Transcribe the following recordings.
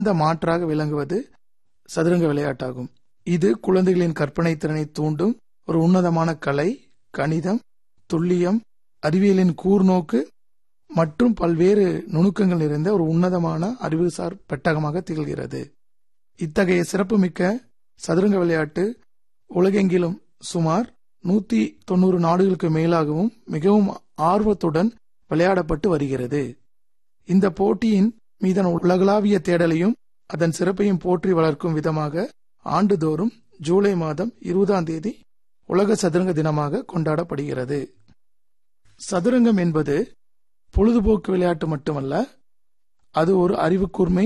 இந்த மாற்றாக விளங்குவது சதுரங்க விளையாட்டாகும் இது குழந்தைகளின் கற்பனை திறனை தூண்டும் ஒரு உன்னதமான கலை கணிதம் துல்லியம் அறிவியலின் கூர்நோக்கு மற்றும் பல்வேறு நுணுக்கங்கள் நிறைந்த ஒரு உன்னதமான அறிவுசார் பெட்டகமாக திகழ்கிறது இத்தகைய சிறப்புமிக்க சதுரங்க விளையாட்டு உலகெங்கிலும் சுமார் நூத்தி தொண்ணூறு நாடுகளுக்கு மேலாகவும் மிகவும் ஆர்வத்துடன் விளையாடப்பட்டு வருகிறது இந்த போட்டியின் மீதான உலகளாவிய தேடலையும் அதன் சிறப்பையும் போற்றி வளர்க்கும் விதமாக ஆண்டுதோறும் ஜூலை மாதம் இருபதாம் தேதி உலக சதுரங்க தினமாக கொண்டாடப்படுகிறது சதுரங்கம் என்பது பொழுதுபோக்கு விளையாட்டு மட்டுமல்ல அது ஒரு அறிவு கூர்மை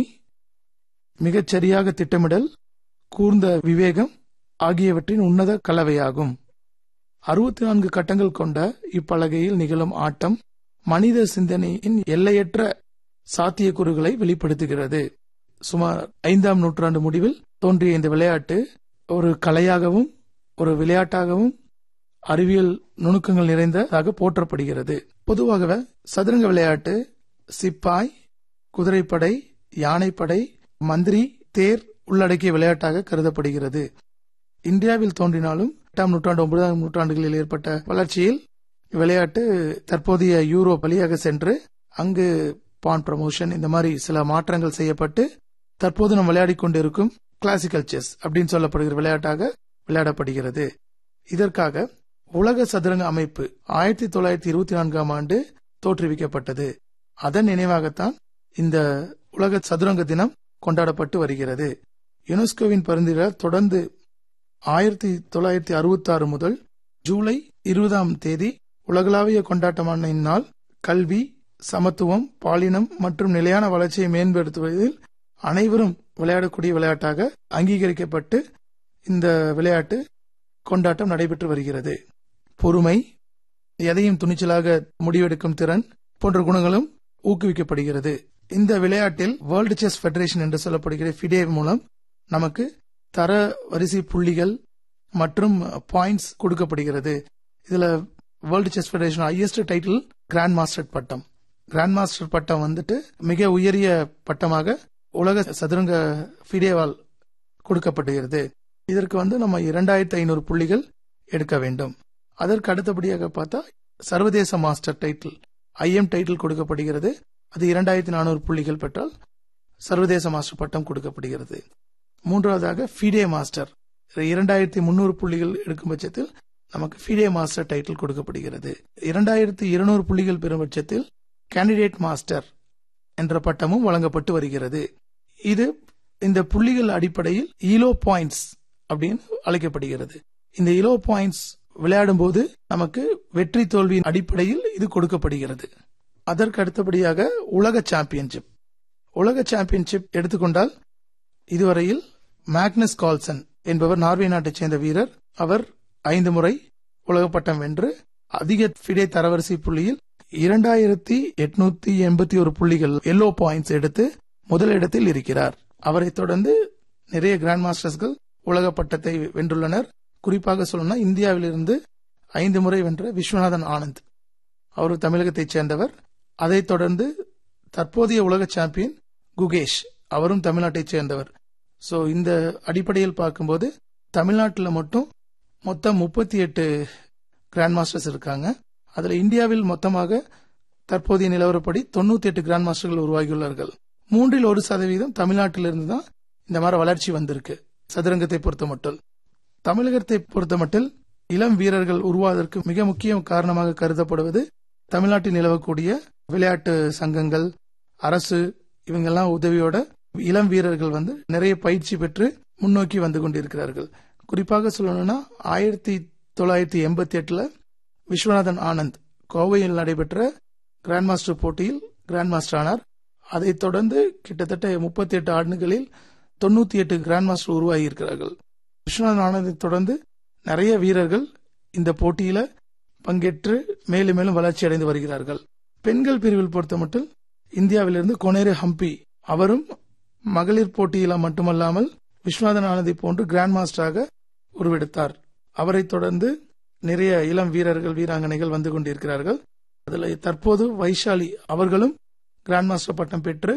மிகச் சரியாக திட்டமிடல் கூர்ந்த விவேகம் ஆகியவற்றின் உன்னத கலவையாகும் அறுபத்தி நான்கு கட்டங்கள் கொண்ட இப்பலகையில் நிகழும் ஆட்டம் மனித சிந்தனையின் எல்லையற்ற சாத்தியக்கூறுகளை வெளிப்படுத்துகிறது சுமார் ஐந்தாம் நூற்றாண்டு முடிவில் தோன்றிய இந்த விளையாட்டு ஒரு கலையாகவும் ஒரு விளையாட்டாகவும் அறிவியல் நுணுக்கங்கள் நிறைந்ததாக போற்றப்படுகிறது பொதுவாகவே சதுரங்க விளையாட்டு சிப்பாய் குதிரைப்படை யானைப்படை மந்திரி தேர் உள்ளடக்கிய விளையாட்டாக கருதப்படுகிறது இந்தியாவில் தோன்றினாலும் எட்டாம் நூற்றாண்டு ஒன்பதாம் நூற்றாண்டுகளில் ஏற்பட்ட வளர்ச்சியில் விளையாட்டு தற்போதைய யூரோப் வழியாக சென்று அங்கு பான் ப்ரமோஷன் இந்த மாதிரி சில மாற்றங்கள் செய்யப்பட்டு தற்போது நாம் விளையாடிக் கொண்டிருக்கும் கிளாசிக்கல் செஸ் அப்படின்னு சொல்லப்படுகிற விளையாட்டாக விளையாடப்படுகிறது இதற்காக உலக சதுரங்க அமைப்பு ஆயிரத்தி தொள்ளாயிரத்தி இருபத்தி நான்காம் ஆண்டு தோற்றுவிக்கப்பட்டது அதன் நினைவாகத்தான் இந்த உலக சதுரங்க தினம் கொண்டாடப்பட்டு வருகிறது யுனெஸ்கோவின் பரிந்துரையால் தொடர்ந்து ஆயிரத்தி தொள்ளாயிரத்தி அறுபத்தி ஆறு முதல் ஜூலை இருபதாம் தேதி உலகளாவிய கொண்டாட்டமான இந்நாள் கல்வி சமத்துவம் பாலினம் மற்றும் நிலையான வளர்ச்சியை மேம்படுத்துவதில் அனைவரும் விளையாடக்கூடிய விளையாட்டாக அங்கீகரிக்கப்பட்டு இந்த விளையாட்டு கொண்டாட்டம் நடைபெற்று வருகிறது பொறுமை எதையும் துணிச்சலாக முடிவெடுக்கும் திறன் போன்ற குணங்களும் ஊக்குவிக்கப்படுகிறது இந்த விளையாட்டில் வேர்ல்டு செஸ் ஃபெடரேஷன் என்று சொல்லப்படுகிற ஃபிடே மூலம் நமக்கு தர வரிசை புள்ளிகள் மற்றும் பாயிண்ட்ஸ் கொடுக்கப்படுகிறது இதுல world chess federation highest title grand master பட்டம் கிராண்ட் மாஸ்டர் பட்டம் வந்துட்டு மிக உயரிய பட்டமாக உலக சதுரங்க ஃபிடேவால் கொடுக்கப்படுகிறது இதற்கு வந்து நம்ம இரண்டாயிரத்தி ஐநூறு புள்ளிகள் எடுக்க வேண்டும் அதற்கு அடுத்தபடியாக பார்த்தா சர்வதேச மாஸ்டர் டைட்டில் ஐஎம் டைட்டில் கொடுக்கப்படுகிறது அது இரண்டாயிரத்தி நானூறு புள்ளிகள் பெற்றால் சர்வதேச மாஸ்டர் பட்டம் கொடுக்கப்படுகிறது மூன்றாவதாக ஃபிடே மாஸ்டர் இரண்டாயிரத்தி முன்னூறு புள்ளிகள் எடுக்கும் பட்சத்தில் நமக்கு ஃபிடே மாஸ்டர் டைட்டில் கொடுக்கப்படுகிறது இரண்டாயிரத்தி இருநூறு புள்ளிகள் பெறும் பட்சத்தில் கேண்டிடேட் மாஸ்டர் என்ற பட்டமும் வழங்கப்பட்டு வருகிறது இது இந்த புள்ளிகள் அடிப்படையில் ஈலோ பாயிண்ட்ஸ் அப்படின்னு அழைக்கப்படுகிறது இந்த இலோ பாயிண்ட்ஸ் விளையாடும் போது நமக்கு வெற்றி தோல்வியின் அடிப்படையில் இது கொடுக்கப்படுகிறது அதற்கு அடுத்தபடியாக உலக சாம்பியன்ஷிப் உலக சாம்பியன்ஷிப் எடுத்துக்கொண்டால் இதுவரையில் மேக்னஸ் கால்சன் என்பவர் நார்வே நாட்டைச் சேர்ந்த வீரர் அவர் ஐந்து முறை உலக பட்டம் வென்று அதிக ஃபிடே தரவரிசை புள்ளியில் இரண்டாயிரத்தி எட்நூத்தி எண்பத்தி ஒரு புள்ளிகள் எல்லோ பாயிண்ட்ஸ் எடுத்து முதலிடத்தில் இருக்கிறார் அவரைத் தொடர்ந்து நிறைய கிராண்ட் மாஸ்டர்ஸ்கள் உலக பட்டத்தை வென்றுள்ளனர் குறிப்பாக சொல்லணும்னா இந்தியாவிலிருந்து ஐந்து முறை வென்ற விஸ்வநாதன் ஆனந்த் அவர் தமிழகத்தைச் சேர்ந்தவர் அதைத் தொடர்ந்து தற்போதைய உலக சாம்பியன் குகேஷ் அவரும் தமிழ்நாட்டைச் சேர்ந்தவர் சோ இந்த அடிப்படையில் பார்க்கும்போது தமிழ்நாட்டில் மட்டும் மொத்தம் முப்பத்தி எட்டு கிராண்ட் மாஸ்டர்ஸ் இருக்காங்க அதுல இந்தியாவில் மொத்தமாக தற்போதைய நிலவரப்படி தொண்ணூத்தி எட்டு கிராண்ட் மாஸ்டர்கள் உருவாகியுள்ளார்கள் மூன்றில் ஒரு சதவீதம் தமிழ்நாட்டிலிருந்து தான் இந்த மாதிரி வளர்ச்சி வந்திருக்கு சதுரங்கத்தை பொறுத்த மட்டும் தமிழகத்தை பொறுத்த மட்டில் இளம் வீரர்கள் உருவாவதற்கு மிக முக்கிய காரணமாக கருதப்படுவது தமிழ்நாட்டில் நிலவக்கூடிய விளையாட்டு சங்கங்கள் அரசு இவங்கெல்லாம் உதவியோட இளம் வீரர்கள் வந்து நிறைய பயிற்சி பெற்று முன்னோக்கி வந்து கொண்டிருக்கிறார்கள் குறிப்பாக சொல்லணும்னா ஆயிரத்தி தொள்ளாயிரத்தி எண்பத்தி எட்டுல விஸ்வநாதன் ஆனந்த் கோவையில் நடைபெற்ற கிராண்ட் மாஸ்டர் போட்டியில் கிராண்ட் மாஸ்டர் ஆனார் அதைத் தொடர்ந்து கிட்டத்தட்ட முப்பத்தி எட்டு ஆண்டுகளில் தொண்ணூத்தி எட்டு கிராண்ட் மாஸ்டர் உருவாகி இருக்கிறார்கள் விஸ்வநாதன் ஆனந்தை தொடர்ந்து நிறைய வீரர்கள் இந்த போட்டியில பங்கேற்று மேலும் மேலும் வளர்ச்சி அடைந்து வருகிறார்கள் பெண்கள் பிரிவில் பொறுத்த மட்டும் இந்தியாவிலிருந்து கொனேரு ஹம்பி அவரும் மகளிர் போட்டியில மட்டுமல்லாமல் விஸ்வநாதன் ஆனந்தை போன்று கிராண்ட் மாஸ்டராக உருவெடுத்தார் அவரைத் தொடர்ந்து நிறைய இளம் வீரர்கள் வீராங்கனைகள் வந்து கொண்டிருக்கிறார்கள் அதில் தற்போது வைஷாலி அவர்களும் கிராண்ட் மாஸ்டர் பட்டம் பெற்று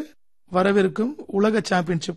வரவிருக்கும் உலக சாம்பியன்ஷிப்